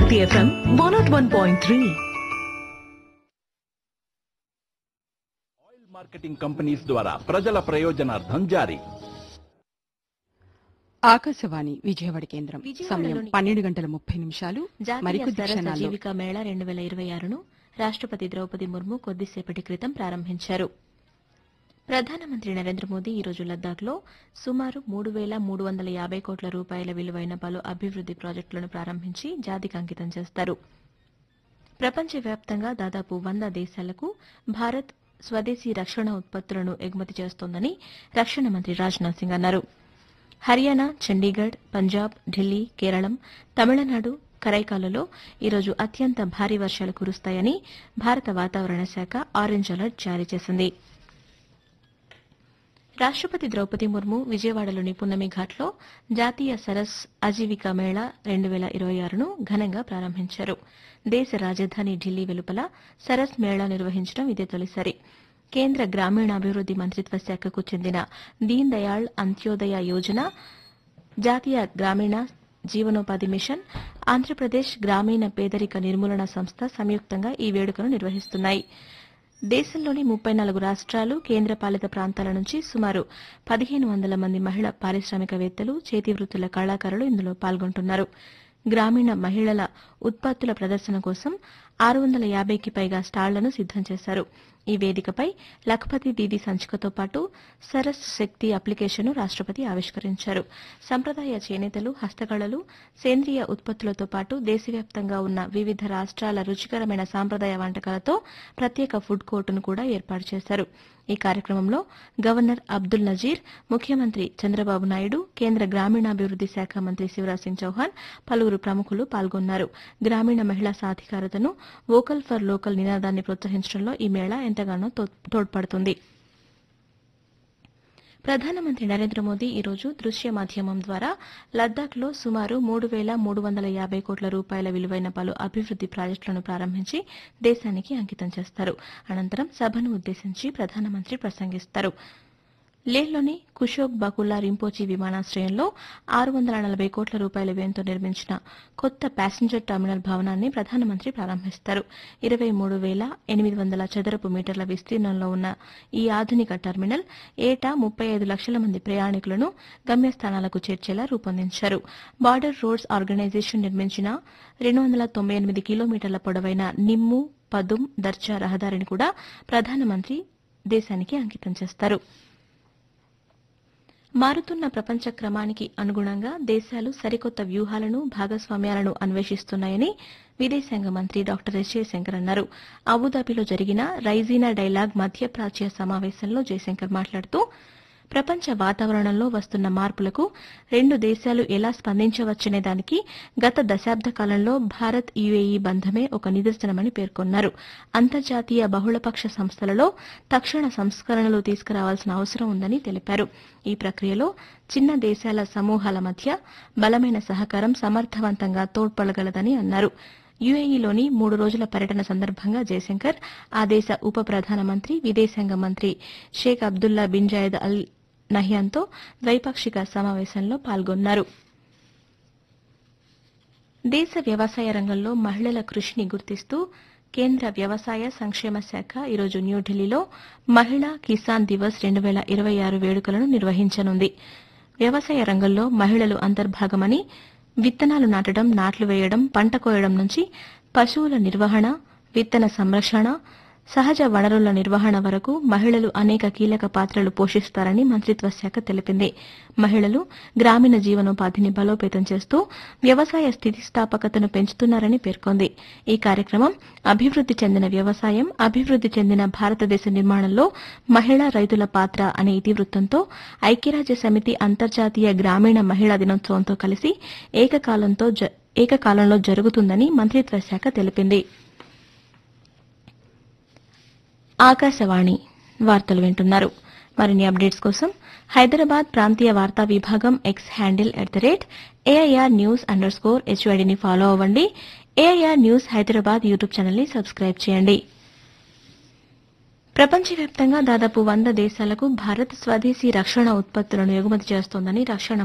శక్తి FM one naught one point three oil marketing companies ద్వారా ప్రజల ప్రయోజనార్థం జారీ ఆకాశవాణి విజయవాడ కేంద్రం సమయం విజయవాడలోని పన్నెండు గంటల ముప్పై నిమిషాలు జాతీయ మరికొద్ది సరస క్షణాల్లో జీవిక మేళా రెండు వేల ఇరవై ఆరును రాష్ట్రపతి ద్రౌపది ముర్ము కొద్దిసేపటి క్రితం ప్రారంభించారు ప్రధానమంత్రి నరేంద్ర మోదీ ఈ రోజు లద్దాఖ్లో సుమారు మూడు వేల మూడు వందల యాభై కోట్ల రూపాయల విలువైన పలు అభివృద్ది ప్రాజెక్టులను ప్రారంభించి జాతికి అంకితం చేస్తారు ప్రపంచవ్యాప్తంగా దాదాపు వంద దేశాలకు భారత్ స్వదేశీ రక్షణ ఉత్పత్తులను ఎగుమతి చేస్తోందని రక్షణ మంత్రి రాజ్నాథ్ సింగ్ అన్నారు హర్యానా చండీగఢ్ పంజాబ్ ఢిల్లీ కేరళం తమిళనాడు కరైకాలలో ఈరోజు అత్యంత భారీ వర్షాలు కురుస్తాయని భారత వాతావరణ శాఖ ఆరెంజ్ అలర్ట్ జారీ చేసింది రాష్ట్రపతి ద్రౌపది ముర్ము విజయవాడలోని పున్నమి ఘాట్లో జాతీయ సరస్ అజీవికా మేళా రెండు వేల ఇరవై ఆరును ఘనంగా ప్రారంభించారు దేశ రాజధాని ఢిల్లీ వెలుపల సరస్ మేళా నిర్వహించడం ఇదే తొలిసారి కేంద్ర గ్రామీణాభివృద్ది మంత్రిత్వ శాఖకు చెందిన దీన్ దయాళ్ అంత్యోదయ యోజన జాతీయ గ్రామీణ జీవనోపాధి మిషన్ ఆంధ్రప్రదేశ్ గ్రామీణ పేదరిక నిర్మూలన సంస్థ సంయుక్తంగా ఈ వేడుకను నిర్వహిస్తున్నాయి దేశంలోని ముప్పై నాలుగు రాష్ట్రాలు కేంద్రపాలిత ప్రాంతాల నుంచి సుమారు పదిహేను వందల మంది మహిళా పారిశ్రామికవేత్తలు చేతివృత్తుల కళాకారులు ఇందులో పాల్గొంటున్నారు గ్రామీణ మహిళల ఉత్పత్తుల ప్రదర్శన కోసం ఆరు వందల యాభైకి పైగా స్టాళ్లను సిద్దం చేశారు ఈ వేదికపై లఖపతి దీది సంచికతో పాటు సరస్ శక్తి అప్లికేషన్ను రాష్ట్రపతి ఆవిష్కరించారు సంప్రదాయ చేనేతలు హస్తకళలు సేంద్రియ ఉత్పత్తులతో పాటు దేశవ్యాప్తంగా ఉన్న వివిధ రాష్ట్రాల రుచికరమైన సాంప్రదాయ వంటకాలతో ప్రత్యేక ఫుడ్ కోర్టును కూడా ఏర్పాటు చేశారు ఈ కార్యక్రమంలో గవర్నర్ అబ్దుల్ నజీర్ ముఖ్యమంత్రి చంద్రబాబు నాయుడు కేంద్ర గ్రామీణాభివృద్ది శాఖ మంత్రి శివరాజ్ సింగ్ చౌహాన్ పలువురు ప్రముఖులు పాల్గొన్నారు గ్రామీణ మహిళా సాధికారతను వోకల్ ఫర్ లోకల్ నినాదాన్ని ప్రోత్సహించడంలో ఈ మేళా ఎంతగానో తో- తోడ్పడుతుంది ప్రధానమంత్రి నరేంద్ర మోదీ ఈ రోజు దృశ్య మాధ్యమం ద్వారా లద్దాఖ్లో సుమారు మూడు వేల మూడు వందల యాభై కోట్ల రూపాయల విలువైన పలు అభివృద్ది ప్రాజెక్టులను ప్రారంభించి దేశానికి అంకితం చేస్తారు అనంతరం సభను ఉద్దేశించి ప్రధానమంత్రి ప్రసంగిస్తారు లేహ్లోని కుషోక్ బకుల్లా రింపోచి విమానాశ్రయంలో ఆరు వందల నలభై కోట్ల రూపాయల వ్యయంతో నిర్మించిన కొత్త ప్యాసింజర్ టెర్మినల్ భవనాన్ని ప్రధానమంత్రి ప్రారంభిస్తారు ఇరవై మూడు వేల ఎనిమిది వందల చదరపు మీటర్ల విస్తీర్ణంలో ఉన్న ఈ ఆధునిక టెర్మినల్ ఏటా ముప్పై ఐదు లక్షల మంది ప్రయాణికులను గమ్యస్థానాలకు చేర్చేలా రూపొందించారు బార్డర్ రోడ్స్ ఆర్గనైజేషన్ నిర్మించిన రెండు వందల తొంభై ఎనిమిది కిలోమీటర్ల పొడవైన నిమ్ము పదుం దర్జా రహదారిని కూడా ప్రధానమంత్రి దేశానికి అంకితం చేస్తారు మారుతున్న ప్రపంచ క్రమానికి అనుగుణంగా దేశాలు సరికొత్త వ్యూహాలను భాగస్వామ్యాలను అన్వేషిస్తున్నాయని విదేశాంగ మంత్రి డాక్టర్ ఎస్ జయశంకర్ అన్నారు అబుదాబిలో జరిగిన రైజీనా డైలాగ్ మధ్యప్రాచ్య సమావేశంలో జయశంకర్ మాట్లాడుతూ ప్రపంచ వాతావరణంలో వస్తున్న మార్పులకు రెండు దేశాలు ఎలా స్పందించవచ్చనే దానికి గత దశాబ్ద కాలంలో భారత్ యుఏఈ బంధమే ఒక నిదర్శనమని పేర్కొన్నారు అంతర్జాతీయ బహుళపక్ష సంస్థలలో తక్షణ సంస్కరణలు తీసుకురావాల్సిన అవసరం ఉందని తెలిపారు ఈ ప్రక్రియలో చిన్న దేశాల సమూహాల మధ్య బలమైన సహకారం సమర్థవంతంగా తోడ్పడగలదని అన్నారు యుఏఈలోని మూడు రోజుల పర్యటన సందర్భంగా జయశంకర్ ఆ దేశ ఉప ప్రధానమంత్రి విదేశాంగ మంత్రి Sheikh Abdullah bin Zayed Al నహ్యాన్తో ద్వైపాక్షిక సమావేశంలో పాల్గొన్నారు దేశ వ్యవసాయ రంగంలో మహిళల కృషిని గుర్తిస్తూ కేంద్ర వ్యవసాయ సంక్షేమ శాఖ ఈరోజు న్యూఢిల్లీలో మహిళా కిసాన్ దివస్ రెండు వేల ఇరవై ఆరు వేడుకలను నిర్వహించనుంది వ్యవసాయ రంగంలో మహిళలు అంతర్భాగమని విత్తనాలు నాటడం నాట్లు వేయడం పంట కోయడం నుంచి పశువుల నిర్వహణ విత్తన సంరక్షణ సహజ వనరుల నిర్వహణ వరకు మహిళలు అనేక కీలక పాత్రలు పోషిస్తారని మంత్రిత్వ శాఖ తెలిపింది మహిళలు గ్రామీణ జీవనోపాధిని బలోపేతం చేస్తూ వ్యవసాయ స్థితిస్థాపకతను పెంచుతున్నారని పేర్కొంది ఈ కార్యక్రమం అభివృద్ది చెందిన వ్యవసాయం అభివృద్ది చెందిన భారతదేశ నిర్మాణంలో మహిళా రైతుల పాత్ర అనే ఇతివృత్తంతో ఐక్యరాజ్య సమితి అంతర్జాతీయ గ్రామీణ మహిళా దినోత్సవంతో కలిసి ఏకకాలంతో జ- ఏకకాలంలో జరుగుతుందని మంత్రిత్వ శాఖ తెలిపింది ఆకాశవాణి వార్తలు వింటున్నారు మరిన్ని అప్డేట్స్ కోసం హైదరాబాద్ ప్రాంతీయ వార్తా విభాగం X handle at the rate AIR news underscore హెచ్వైడిని ఫాలో అవ్వండి AIR news Hyderabad YouTube channel ని సబ్స్క్రైబ్ చేయండి ప్రపంచవ్యాప్తంగా దాదాపు వంద దేశాలకు భారత్ స్వదేశీ రక్షణ ఉత్పత్తులను ఎగుమతి చేస్తోందని రక్షణ